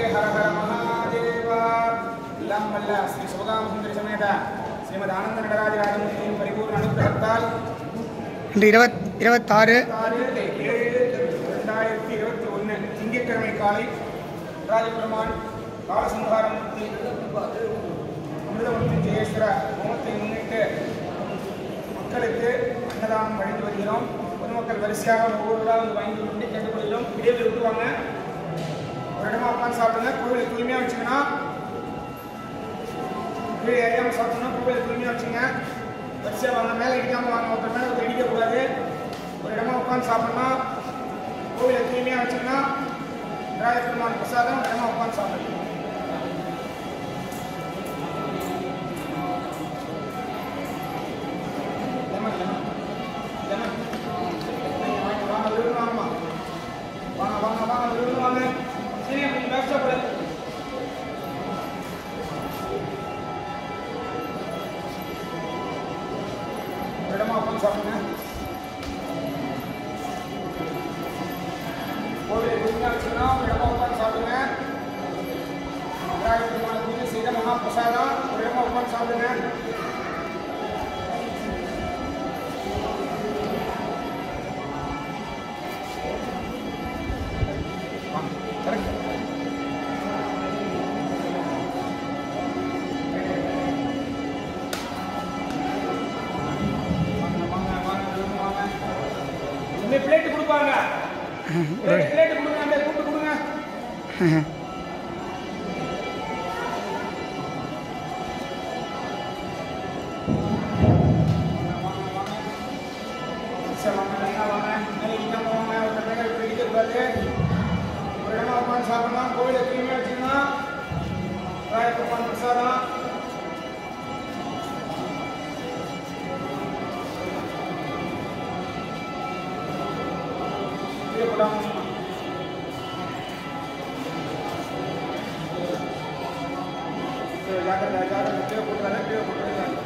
ஹர ஹர மகாதேவா எல்லாம் வல்ல ஸ்ரீ சிவகாமசுந்தரி சமேத ஸ்ரீமத் ஆனந்த நடராஜ ராஜமூர்த்தியின் பரிபூர்ண அனுகிரகத்தால் இன்று இருபத் இருபத்தாறு ஆறு ஏழு ரெண்டாயிரத்தி இருபத்தி ஒன்று திங்கட்கிழமை காலை ராஜபெருமான் காலசம்ஹாரமூர்த்தி அமிர்தமூர்த்தி ஜெயேஸ்வர ஹோமத்தை முன்னிட்டு மக்களுக்கு அன்னதானம் வழங்கி வருகிறோம் பொதுமக்கள் வரிசையாக ஒவ்வொரு விழா வந்து வாங்கி கொண்டு கேட்டுக்கொள்கிறோம் இடைவெளி விட்டுவாங்க ஒரு இடமா உட்காந்து சாப்பிடுங்க கோவிலை தூய்மையாக வச்சுக்கணும் கீழே ஏறியாமல் சாப்பிடணும் கோவிலை தூய்மையாக வச்சுங்க வரிசையாக வாங்க மேலே இடிக்காமல் வாங்க ஒருத்தர் மேலே ஒருத்தர் இடிக்கக்கூடாது ஒரு இடமா உட்காந்து சாப்பிடணும் கோவிலை தூய்மையாக வச்சுக்கணும் ராஜபெருமான் பிரசாதம் ஒரு இடமா உட்காந்து சாப்பிடணும் லெமன் லெமன் லெமன் வாங்க வாங்க விரும்பு வாங்கம்மா வாங்க வாங்க வாங்க விரும்பு வாங்க சரி அப்படி பேசக்கூடாது ஒரு இடமா உட்காந்து சாப்பிடுங்க கோவிலை பூஜை வச்சுக்கணும் ஒரு இடமா உட்காந்து சாப்பிடுங்க விநாயகர் பூஜை செய்த மகா பிரசாதம் ஒரு இடமா உட்காந்து சாப்பிடுங்க கரெக்ட் வாங்க வாங்க வாங்க விரும்பு வாங்க இனிமே பிளேட் கொடுப்பாங்க பிளேட் பிளேட் கொடுங்க அப்படியே கூப்பிட்டு கொடுங்க வாங்க வாங்க சரி வாங்க லைனா வாங்க மேலே இடிக்காம வாங்க ஒரு மேலே இப்படி இடிக்கக்கூடாது ஒரு இடமா உட்காந்து சாப்பிடலாம் கோவிலை தூய்மையாக வச்சுக்கணும் ராயப்பெருமான் பிரசாதம் கீழே போடாம ஜாக்கிரதை ஜாக்கிரதை கீழே போட்டுறாங்க கீழே போட்டுறாங்க